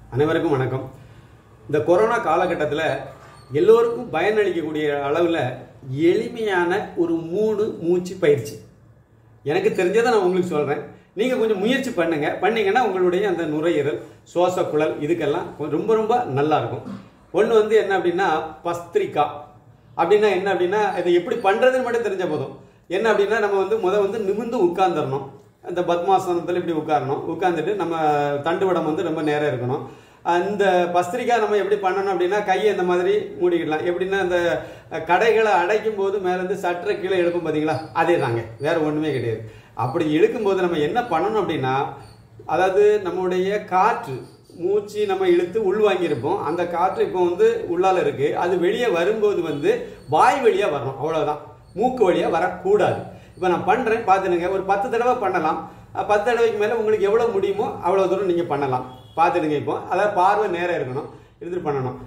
அனைவருக்கும் வணக்கம் இந்த கொரோனா காலகட்டத்தில் எல்லோருக்கும் பயனளிக்கக்கூடிய அளவில் எளிமையான ஒரு மூணு மூச்சு பயிற்சி எனக்கு தெரிஞ்சதை நான் உங்களுக்கு சொல்கிறேன் நீங்கள் கொஞ்சம் முயற்சி பண்ணுங்க பண்ணீங்கன்னா உங்களுடைய அந்த நுரையீரல் சுவாச குழல் இதுக்கெல்லாம் கொ- ரொம்ப ரொம்ப நல்லா இருக்கும் ஒன்று வந்து என்ன அப்படின்னா பஸ்திரிக்கா அப்படின்னா என்ன அப்படின்னா இதை எப்படி பண்ணுறதுன்னு மட்டும் தெரிஞ்ச போதும் என்ன அப்படின்னா நம்ம வந்து முத வந்து நிமிர்ந்து உட்கார்ந்துடணும் அந்த பத்மாசனத்தில் இப்படி உட்காரணும் உட்கார்ந்துட்டு நம்ம தண்டுவடம் வந்து ரொம்ப நேரம் இருக்கணும் அந்த பஸ்திரிக்கா நம்ம எப்படி பண்ணணும் அப்படின்னா கையை இந்த மாதிரி மூடிக்கிடலாம் எப்படின்னா அந்த கடைகளை அடைக்கும் போது மேலேருந்து சற்ற கீழே எழுப்பும் பார்த்தீங்களா அதே தாங்க வேற ஒன்றுமே கிடையாது அப்படி இழுக்கும்போது நம்ம என்ன பண்ணணும் அப்படின்னா அதாவது நம்முடைய காற்று மூச்சு நம்ம இழுத்து உள்வாங்கியிருப்போம் அந்த காற்று இப்போ வந்து உள்ளால இருக்கு அது வெளியே வரும்போது வந்து வாய் வழியா வரணும் அவ்வளவுதான் மூக்கு வழியா வரக்கூடாது இப்போ நான் பண்றேன் பார்த்துடுங்க ஒரு பத்து தடவை பண்ணலாம் அஹ் பத்து தடவைக்கு மேலே உங்களுக்கு எவ்வளோ முடியுமோ அவ்வளோ தூரம் நீங்கள் பண்ணலாம் பார்த்துடுங்க இப்போ அதாவது பார்வை நேரம் இருக்கணும் இருந்துட்டு பண்ணணும்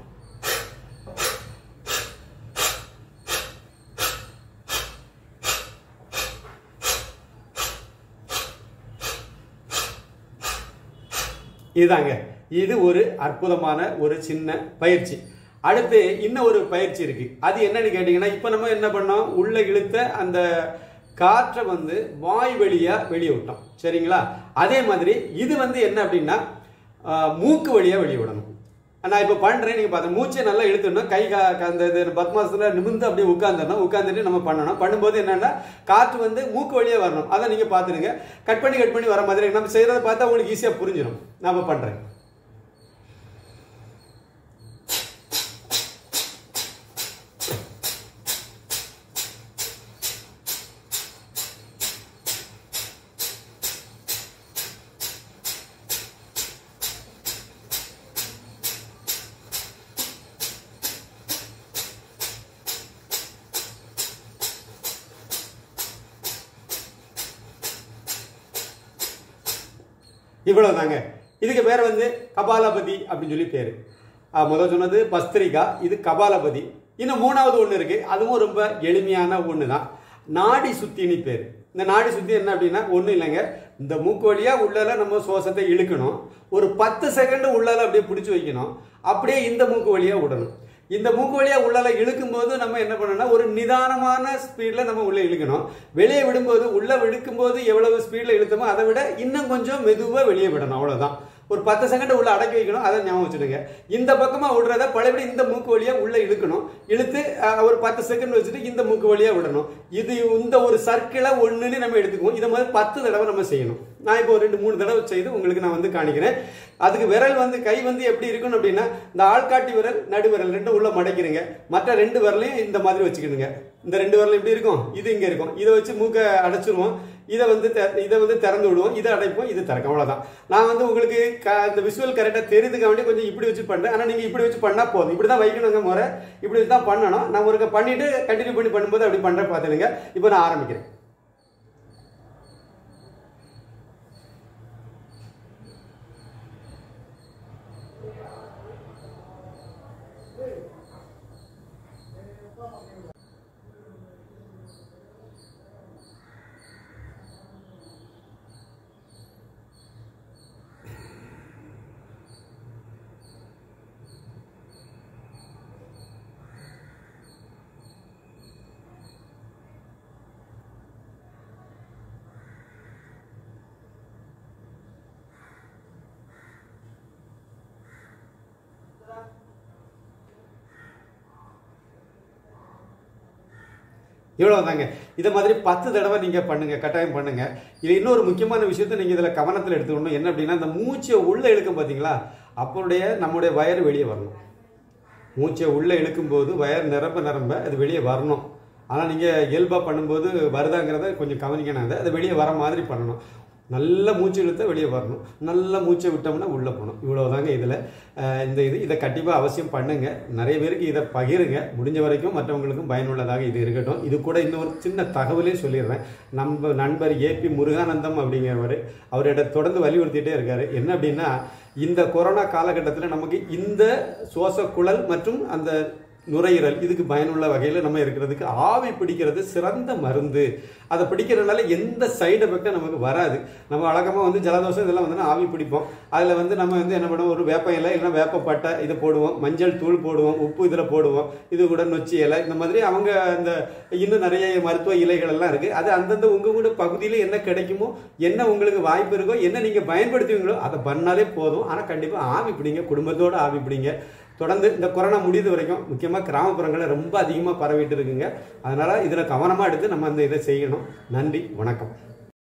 இதுதாங்க இது ஒரு அற்புதமான ஒரு சின்ன பயிற்சி அடுத்து இன்னும் ஒரு பயிற்சி இருக்கு அது என்னன்னு கேட்டீங்கன்னா இப்போ நம்ம என்ன பண்ணோம் உள்ள இழுத்த அந்த காற்றை வந்து வாய் வழியா வெளியே விட்டோம் சரிங்களா அதே மாதிரி இது வந்து என்ன அப்படின்னா ஆஹ், மூக்கு வழியா வெளியே விடணும் நான் இப்போ பண்றேன் நீங்க பார்த்து மூச்சை நல்லா இழுத்துடணும் கை கா கா- அந்த இது பத்மாசத்துல நிமிர்ந்து அப்படியே உட்காந்துடணும் உட்காந்துட்டு நம்ம பண்ணணும் பண்ணும்போது என்னன்னா காற்று வந்து மூக்கு வழியா வரணும் அதை நீங்க பார்த்துடுங்க கட் பண்ணி கட் பண்ணி வர மாதிரி நம்ம செய்யறதை பார்த்தா உங்களுக்கு ஈஸியா புரிஞ்சிடும் நான் இப்போ பண்றேன் இவ்வளவு தாங்க இதுக்கு பேர் வந்து கபாலபதி அப்படின்னு சொல்லி பேரு ஆ, முதல் சொன்னது பஸ்திரிகா இது கபாலபதி இன்னும் மூணாவது ஒன்று இருக்கு அதுவும் ரொம்ப எளிமையான ஒன்று தான் நாடி சுத்தின்னு பேர் இந்த நாடி சுத்தி என்ன அப்படின்னா ஒன்றும் இல்லைங்க இந்த மூக்கு வழியா உள்ளால நம்ம சுவாசத்தை இழுக்கணும் ஒரு பத்து செகண்ட் உள்ளால அப்படியே பிடிச்சி வைக்கணும் அப்படியே இந்த மூக்கு வழியா விடணும் இந்த மூக்கு வழியா உள்ளால இழுக்கும் போது நம்ம என்ன பண்ணணும்னா ஒரு நிதானமான ஸ்பீட்ல நம்ம உள்ள இழுக்கணும் வெளியே விடும்போது உள்ள இழுக்கும் போது எவ்வளவு ஸ்பீட்ல இழுத்தமோ அதை விட இன்னும் கொஞ்சம் மெதுவா வெளியே விடணும் அவ்வளவுதான் ஒரு பத்து செகண்ட் உள்ள அடக்கி வைக்கணும் அதை ஞாபகம் வச்சுடுங்க இந்த பக்கமா விடுறத பழையபடி இந்த மூக்கு வழியா உள்ள இழுக்கணும் இழுத்து அஹ், ஒரு பத்து செகண்ட் வச்சுட்டு இந்த மூக்கு வழியா விடணும் இது இந்த ஒரு சர்க்கிளை ஒண்ணுன்னு நம்ம எடுத்துக்குவோம் இதை மாதிரி பத்து தடவை நம்ம செய்யணும் நான் இப்போ ஒரு ரெண்டு மூணு தடவை செய்து உங்களுக்கு நான் வந்து காணிக்கிறேன் அதுக்கு விரல் வந்து கை வந்து எப்படி இருக்கணும் அப்படின்னா இந்த ஆள்காட்டி விரல் நடு விரல் ரெண்டும் உள்ள மடக்கிறீங்க மற்ற ரெண்டு விரலையும் இந்த மாதிரி வச்சுக்கிடுங்க இந்த ரெண்டு விரல் எப்படி இருக்கும் இது இங்க இருக்கும் இதை வச்சு மூக்கை அடைச்சிருவோம் இதை வந்து தெ- இதை வந்து திறந்து விடுவோம் இதை அடைப்போம் இது திறக்கும் அவ்வளவுதான் நான் வந்து உங்களுக்கு க- இந்த விஷுவல் கரெக்டாக தெரியுதுக்க வேண்டி கொஞ்சம் இப்படி வச்சு பண்றேன் ஆனால் நீங்க இப்படி வச்சு பண்ணா போதும் இப்படி தான் வைக்கணுங்க முறை இப்படி வச்சு தான் பண்ணணும் நான் ஒரு பண்ணிட்டு கண்டினியூ பண்ணி பண்ணும்போது அப்படி பண்றேன் பார்த்துடுங்க இப்போ நான் ஆரம்பிக்கிறேன் இவ்வளவு தாங்க இதை மாதிரி பத்து தடவை நீங்க பண்ணுங்க கட்டாயம் பண்ணுங்க இது இன்னொரு முக்கியமான விஷயத்த நீங்க இதுல கவனத்தில் எடுத்துக்கணும் என்ன அப்படின்னா இந்த மூச்சை உள்ள இழுக்கும் பாத்தீங்களா அப்போடைய நம்முடைய வயறு வெளியே வரணும் மூச்சை உள்ள இழுக்கும்போது வயர் நிரம்ப நிரம்ப அது வெளியே வரணும் ஆனால் நீங்கள் இயல்பாக பண்ணும்போது வருதாங்கிறத கொஞ்சம் கவனிக்கணும் அதை அது வெளியே வர மாதிரி பண்ணணும் நல்ல மூச்சு இழுத்தா வெளியே வரணும் நல்ல மூச்சை விட்டோம்னா உள்ளே போகணும் இவ்வளவுதாங்க இதில் இந்த இது இதை கண்டிப்பாக அவசியம் பண்ணுங்க நிறைய பேருக்கு இதை பகிருங்க முடிஞ்ச வரைக்கும் மற்றவங்களுக்கும் பயனுள்ளதாக இது இருக்கட்டும் இது கூட இன்னொரு சின்ன தகவலே சொல்லிடுறேன் நம்ம நண்பர் ஏபி முருகானந்தம் அப்படிங்கிறவர் அவரிட தொடர்ந்து வலியுறுத்திட்டே இருக்காரு என்ன அப்படின்னா இந்த கொரோனா காலகட்டத்தில் நமக்கு இந்த சுவாச குழல் மற்றும் அந்த நுரையீரல் இதுக்கு பயனுள்ள வகையில் நம்ம இருக்கிறதுக்கு ஆவி பிடிக்கிறது சிறந்த மருந்து அதை பிடிக்கிறதுனால எந்த சைடு எஃபெக்டும் நமக்கு வராது நம்ம வழக்கமாக வந்து ஜலதோஷம் இதெல்லாம் வந்து ஆவி பிடிப்போம் அதில் வந்து நம்ம வந்து என்ன பண்ணுவோம் ஒரு வேப்ப இலை இல்லைன்னா வேப்பப்பட்டை இதை போடுவோம் மஞ்சள் தூள் போடுவோம் உப்பு இதில் போடுவோம் இது கூட நொச்சி இலை இந்த மாதிரி அவங்க அந்த இன்னும் நிறைய மருத்துவ இலைகள் எல்லாம் இருக்குது அது அந்தந்த உங்கள் கூட பகுதியில் என்ன கிடைக்குமோ என்ன உங்களுக்கு வாய்ப்பு இருக்கோ என்ன நீங்கள் பயன்படுத்துவீங்களோ அதை பண்ணாலே போதும் ஆனால் கண்டிப்பாக ஆவி பிடிங்க குடும்பத்தோடு ஆவி பிடிங்க தொடர்ந்து இந்த கொரோனா முடியுது வரைக்கும் முக்கியமாக கிராமப்புறங்களில் ரொம்ப அதிகமாக பரவிட்டு இருக்குங்க அதனால் இதில் கவனமாக எடுத்து நம்ம அந்த இதை செய்யணும் நன்றி வணக்கம்